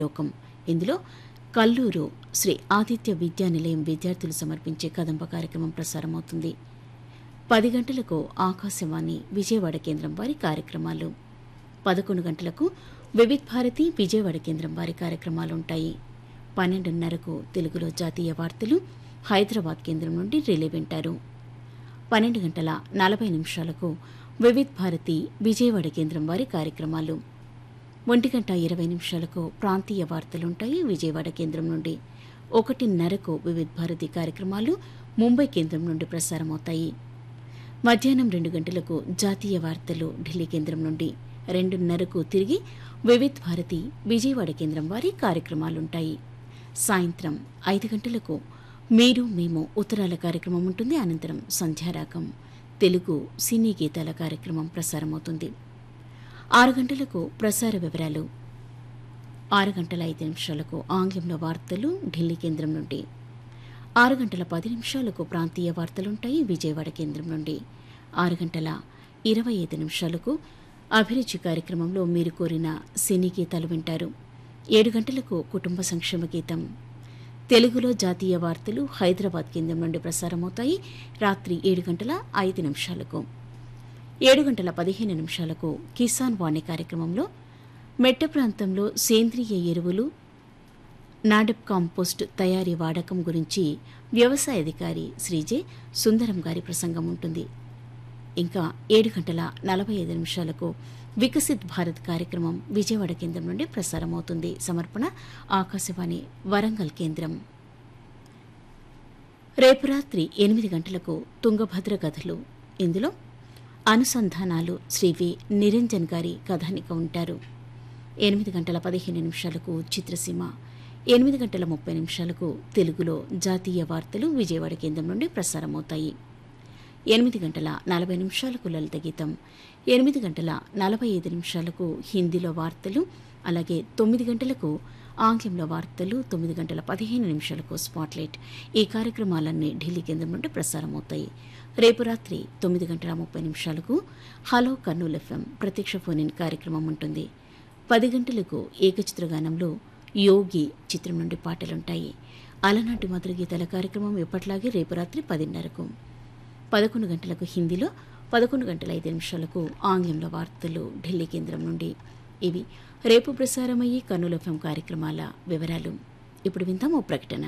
లోకం ఇందులో కల్లూరు శ్రీ ఆదిత్య విద్యా నిలయం విద్యార్థులు సమర్పించే కదంబ కార్యక్రమం ప్రసారమవుతుంది పది గంటలకు ఆకాశవాణి విజయవాడ కేంద్రం వారి కార్యక్రమాలు పదకొండు గంటలకు వివిధ్ భారతి విజయవాడ కేంద్రం వారి కార్యక్రమాలు ఉంటాయి పన్నెండున్నరకు తెలుగులో జాతీయ వార్తలు హైదరాబాద్ కేంద్రం నుండి రిలే వింటారు పన్నెండు గంటల నలభై నిమిషాలకు వివిధ్ భారతి విజయవాడ కేంద్రం వారి కార్యక్రమాలు ఒంటి గంట ఇరవై నిమిషాలకు ప్రాంతీయ వార్తలుంటాయి విజయవాడ కేంద్రం నుండి ఒకటిన్నరకు వివిధ్ భారతి కార్యక్రమాలు ముంబై కేంద్రం నుండి ప్రసారమవుతాయి మధ్యాహ్నం రెండు గంటలకు జాతీయ వార్తలు ఢిల్లీ కేంద్రం నుండి రెండున్నరకు తిరిగి వివిధ్ భారతి విజయవాడ కేంద్రం వారి కార్యక్రమాలుంటాయి సాయంత్రం ఐదు గంటలకు మీరు మేము ఉత్తరాల కార్యక్రమం ఉంటుంది అనంతరం సంధ్యారాగం తెలుగు సినీ గీతాల కార్యక్రమం ప్రసారమవుతుంది ఆరు గంటలకు ప్రసార వివరాలు ఆరు గంటల ఐదు నిమిషాలకు ఆంగ్లంలో వార్తలు ఢిల్లీ కేంద్రం నుండి ఆరు గంటల పది నిమిషాలకు ప్రాంతీయ వార్తలుంటాయి విజయవాడ కేంద్రం నుండి ఆరు గంటల ఇరవై ఐదు నిమిషాలకు అభిరుచి కార్యక్రమంలో మీరు కోరిన సినీ గీతాలు వింటారు ఏడు గంటలకు కుటుంబ సంక్షేమ గీతం తెలుగులో జాతీయ వార్తలు హైదరాబాద్ కేంద్రం నుండి ప్రసారమవుతాయి రాత్రి ఏడు గంటల ఐదు నిమిషాలకు ఏడు గంటల పదిహేను నిమిషాలకు కిసాన్ వాణి కార్యక్రమంలో మెట్ట ప్రాంతంలో సేంద్రియ ఎరువులు నాడప్ కాంపోస్ట్ తయారీ వాడకం గురించి వ్యవసాయ అధికారి శ్రీజే సుందరం గారి ప్రసంగం ఉంటుంది ఇంకా ఏడు గంటల నలభై ఐదు నిమిషాలకు వికసిత్ భారత్ కార్యక్రమం విజయవాడ కేంద్రం నుండి ప్రసారమవుతుంది సమర్పణ ఆకాశవాణి వరంగల్ కేంద్రం రేపు రాత్రి ఎనిమిది గంటలకు తుంగభద్ర కథలు ఇందులో అనుసంధానాలు శ్రీ వి నిరంజన్ గారి కథానిక ఉంటారు ఎనిమిది గంటల పదిహేను నిమిషాలకు చిత్రసీమ ఎనిమిది గంటల ముప్పై నిమిషాలకు తెలుగులో జాతీయ వార్తలు విజయవాడ కేంద్రం నుండి ప్రసారమవుతాయి ఎనిమిది గంటల నలభై నిమిషాలకు లలిత గీతం ఎనిమిది గంటల నలభై ఐదు నిమిషాలకు హిందీలో వార్తలు అలాగే తొమ్మిది గంటలకు ఆంగ్లంలో వార్తలు తొమ్మిది గంటల పదిహేను నిమిషాలకు స్పాట్లైట్ ఈ కార్యక్రమాలన్నీ ఢిల్లీ కేంద్రం నుండి ప్రసారమవుతాయి రేపు రాత్రి తొమ్మిది గంటల ముప్పై నిమిషాలకు హలో కర్నూలు ఎఫ్ఎం ప్రత్యక్ష ఫోన్ ఇన్ కార్యక్రమం ఉంటుంది పది గంటలకు ఏకచిత్రగానంలో యోగి చిత్రం నుండి పాటలుంటాయి అలనాటి మధుర గీతాల కార్యక్రమం ఎప్పట్లాగే రేపు రాత్రి పదిన్నరకు పదకొండు గంటలకు హిందీలో పదకొండు గంటల ఐదు నిమిషాలకు ఆంగ్లంలో వార్తలు ఢిల్లీ కేంద్రం నుండి ఇవి రేపు ప్రసారమయ్యే కర్నూలు ఎఫ్ఎం కార్యక్రమాల వివరాలు ఇప్పుడు విందాం ఓ ప్రకటన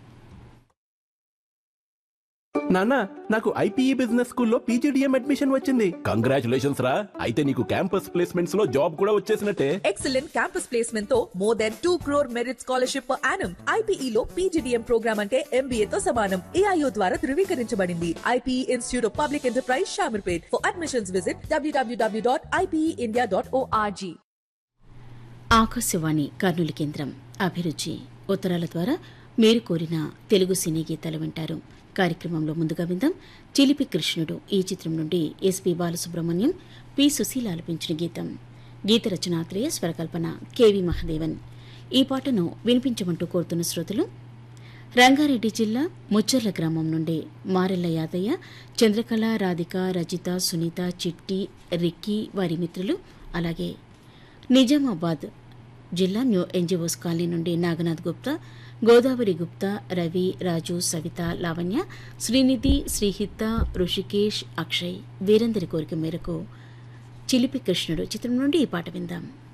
నాన్న నాకు ఐపీఈ బిజినెస్ స్కూల్లో పీజీడిఎం అడ్మిషన్ వచ్చింది కంగ్రాచులేషన్స్ రా అయితే నీకు క్యాంపస్ ప్లేస్మెంట్స్ లో జాబ్ కూడా వచ్చేసినట్టే ఎక్సలెంట్ క్యాంపస్ ప్లేస్మెంట్ తో more than two crore merit scholarship per annum IPE లో పీజీడీఎం ప్రోగ్రామ్ అంటే ఎంబీఏ తో సమానం ఏఐఓ ద్వారా ధృవీకరించబడింది IPE Institute of Public Enterprise Shamirpet for admissions visit WWW dot IPE dot ORG Akashvani Kurnool కేంద్రం అభిరుచి ఉత్తరాల ద్వారా మీరు కోరిన తెలుగు సినీ గీతాలు వింటారు కార్యక్రమంలో ముందుగా విందాం చిలిపి కృష్ణుడు ఈ చిత్రం నుండి ఎస్పి బాలసుబ్రహ్మణ్యం పి సుశీల ఆలపించిన గీతం గీత రచనాత్రేయ స్వరకల్పన కెవి మహదేవన్ ఈ పాటను వినిపించమంటూ కోరుతున్న శ్రోతలు రంగారెడ్డి జిల్లా ముచ్చర్ల గ్రామం నుండి మారెల్ల యాదయ్య చంద్రకళ రాధిక రజిత సునీత చిట్టి రిక్కీ వారి మిత్రులు అలాగే నిజామాబాద్ జిల్లా న్యూ ఎన్జిఓస్ కాలనీ నుండి నాగనాథ్ గుప్తా గోదావరి గుప్తా రవి రాజు సవిత లావణ్య శ్రీనిధి శ్రీహిత ఋషికేష్ అక్షయ్ వీరందరి కోరిక మేరకు చిలిపి కృష్ణుడు చిత్రం నుండి ఈ పాట విందాం